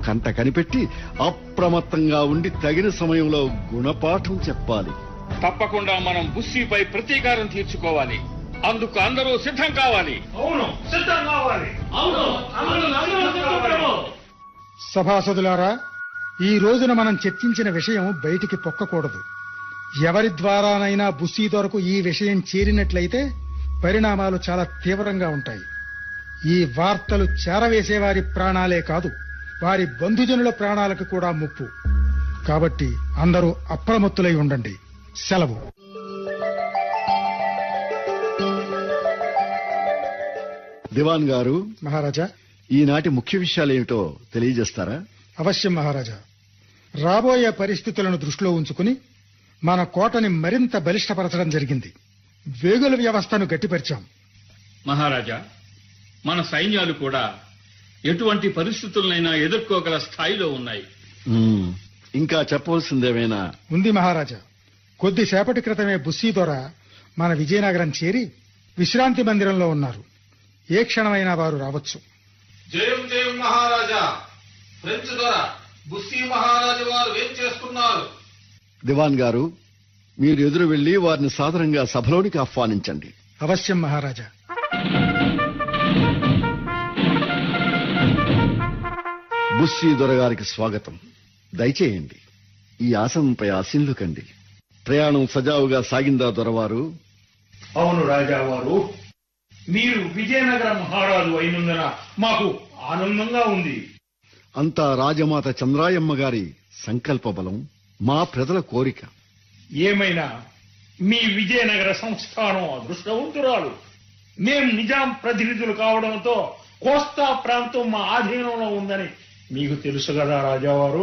కంట కనిపెట్టి అప్రమత్తంగా ఉండి తగిన సమయంలో గుణపాఠం చెప్పాలి తప్పకుండా మనం బుస్సీపై ప్రతీకారం తీర్చుకోవాలి అందుకు అందరూ సిద్ధం కావాలి అవును సిద్ధం కావాలి అవును అందరూ సిద్ధం కావాలి. సభాసదులారా ఈ రోజున మనం చర్చించిన విషయం బయటికి పొక్కకూడదు ఎవరి ద్వారానైనా బుస్సీ దొరకు ఈ విషయం చేరినట్లయితే పరిణామాలు చాలా తీవ్రంగా ఉంటాయి ఈ వార్తలు చేరవేసేవారి ప్రాణాలే కాదు వారి బంధుజనుల ప్రాణాలకు కూడా ముప్పు కాబట్టి అందరూ అప్రమత్తులై ఉండండి సెలవు దివాన్ గారు మహారాజా ఈనాటి ముఖ్య విషయాలేమిటో తెలియజేస్తారా అవశ్యం మహారాజా రాబోయే పరిస్థితులను దృష్టిలో ఉంచుకుని మన కోటని మరింత బలిష్టపరచడం జరిగింది వేగుల వ్యవస్థను గట్టిపరిచాం మహారాజా మన సైన్యాలు కూడా ఎటువంటి పరిస్థితులనైనా ఎదుర్కోగల స్థాయిలో ఉన్నాయి ఉమ్, ఇంకా చెప్పవలసిందేమైనా ఉంది మహారాజా కొద్దిసేపటి క్రితమే బుస్సీ దొర మన విజయనగరం చేరి విశ్రాంతి మందిరంలో ఉన్నారు ఏ క్షణమైనా వారు రావచ్చు జయం జయం మహారాజా ఫ్రెంచ్ దొర బుస్సీ మహారాజు వారు ఏం చేస్తున్నారు దివాన్ గారు మీరు ఎదురు వెళ్లి వారిని సాదరంగా సభలోనికి ఆహ్వానించండి అవశ్యం మహారాజా బుస్సీ దొరగారికి స్వాగతం దయచేయండి ఈ ఆసనంపై ఆశీనులు కండి ప్రయాణం సజావుగా సాగిందా దొరవారు అవును రాజావారు మీరు విజయనగర మహారాజు అయినందున మాకు ఆనందంగా ఉంది అంతా రాజమాత చంద్రాయమ్మ గారి సంకల్ప బలం మా ప్రజల కోరిక ఏమైనా మీ విజయనగర సంస్థానం అదృష్టవంతురాలు మేం నిజాం ప్రతినిధులు కావడంతో కోస్తా ప్రాంతం మా ఆధీనంలో ఉందని మీకు తెలుసు కదా రాజావారు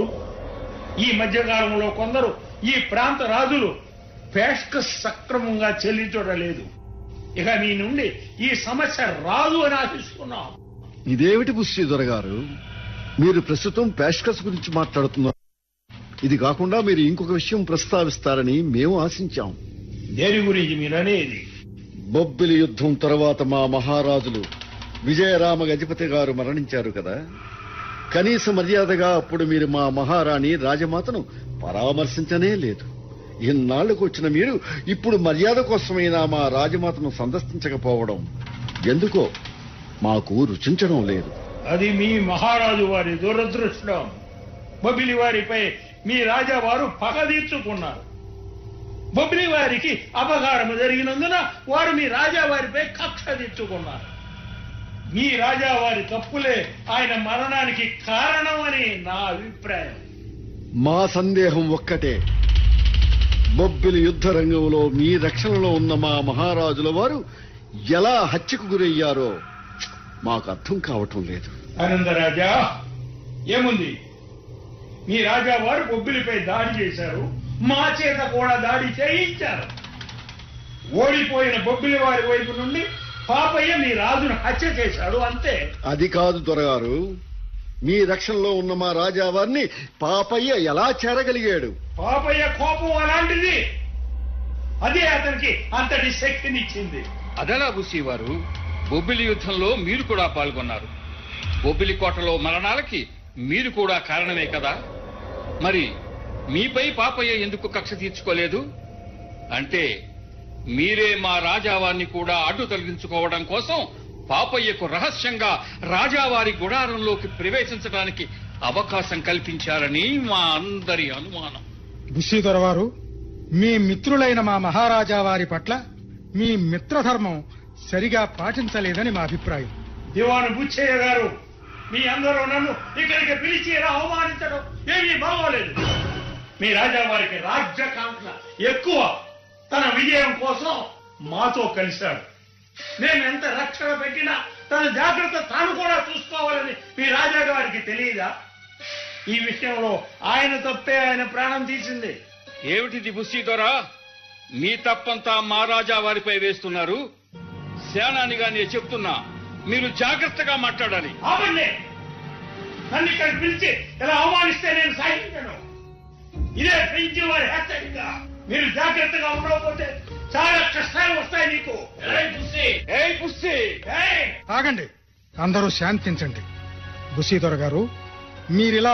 ఈ మధ్యకాలంలో కొందరు ఈ ప్రాంత రాజులు పేష్క సక్రమంగా చెల్లించడం లేదు ఇక మీ నుండి ఈ సమస్య రాదు అని ఆశిస్తున్నాం ఇదేమిటి బుస్సీ దొరగారు మీరు ప్రస్తుతం పేష్కస్ గురించి మాట్లాడుతున్నారు ఇది కాకుండా మీరు ఇంకొక విషయం ప్రస్తావిస్తారని మేము ఆశించాం దేని గురించి మీరు అనేది బొబ్బిలి యుద్ధం తర్వాత మా మహారాజులు విజయరామ గజపతి గారు మరణించారు కదా కనీస మర్యాదగా అప్పుడు మీరు మా మహారాణి రాజమాతను పరామర్శించనే లేదు ఇన్నాళ్లకు వచ్చిన మీరు ఇప్పుడు మర్యాద కోసమైనా మా రాజమాతను సందర్శించకపోవడం ఎందుకో మాకు రుచించడం లేదు అది మీ మహారాజు వారి దురదృష్టం బొబిలి వారిపై మీ రాజావారు పగ తీర్చుకున్నారు బొబిలి వారికి అపకారం జరిగినందున వారు మీ రాజావారిపై కక్ష తీర్చుకున్నారు మీ రాజావారి తప్పులే ఆయన మరణానికి కారణమని నా అభిప్రాయం మా సందేహం ఒక్కటే బొబ్బిలి యుద్ధ రంగంలో మీ రక్షణలో ఉన్న మా మహారాజుల వారు ఎలా హత్యకు గురయ్యారో మాకు అర్థం కావటం లేదు ఆనందరాజా ఏముంది మీ రాజావారు బొబ్బిలిపై దాడి చేశారు మా చేత కూడా దాడి చేయించారు ఓడిపోయిన బొబ్బిలి వారి వైపు నుండి పాపయ్య మీ రాజును హత్య చేశాడు అంతే అది కాదు దొరగారు మీ రక్షణలో ఉన్న మా రాజావారిని పాపయ్య ఎలా చేరగలిగాడు పాపయ్య కోపం అలాంటిది అదే అతనికి అంతటి శక్తినిచ్చింది అదలా బుస్సీ వారు బొబ్బిలి యుద్ధంలో మీరు కూడా పాల్గొన్నారు బొబ్బిలి కోటలో మరణాలకి మీరు కూడా కారణమే కదా మరి మీపై పాపయ్య ఎందుకు కక్ష తీర్చుకోలేదు అంటే మీరే మా రాజావారిని కూడా అడ్డు తొలగించుకోవడం కోసం పాపయ్యకు రహస్యంగా రాజావారి గుడారంలోకి ప్రవేశించడానికి అవకాశం కల్పించారని మా అందరి అనుమానం బుస్సీ దొరవారు మీ మిత్రులైన మా మహారాజా వారి పట్ల మీ మిత్రధర్మం సరిగా పాటించలేదని మా అభిప్రాయం దివాను బుచ్చయ్య గారు మీ అందరూ నన్ను ఇక్కడికి పిలిచి ఇలా అవమానించడం ఏమీ బాగోలేదు మీ రాజావారికి రాజ్యకాంక్ష ఎక్కువ తన విజయం కోసం మాతో కలిశాడు మేము ఎంత రక్షణ పెట్టినా తన జాగ్రత్త తాను కూడా చూసుకోవాలని మీ రాజాగారికి తెలియదా ఈ విషయంలో ఆయన తప్పే ఆయన ప్రాణం తీసింది ఏమిటిది బుస్సీ దొరా మీ తప్పంతా మా రాజా వారిపై వేస్తున్నారు సేనానిగా నేను చెప్తున్నా మీరు జాగ్రత్తగా మాట్లాడాలి ఆపండి నన్ను ఇక్కడ పిలిచి ఇలా అవమానిస్తే నేను సాగించను ఇదే పెంచి వారి హెచ్చరిక మీరు జాగ్రత్తగా ఉండకపోతే చాలా కష్టాలు వస్తాయి నీకు ఏయ్ బుస్సీ! ఏయ్ బుస్సీ ఏయ్! ఆగండి అందరూ శాంతించండి బుస్సీ దొర గారు మీరిలా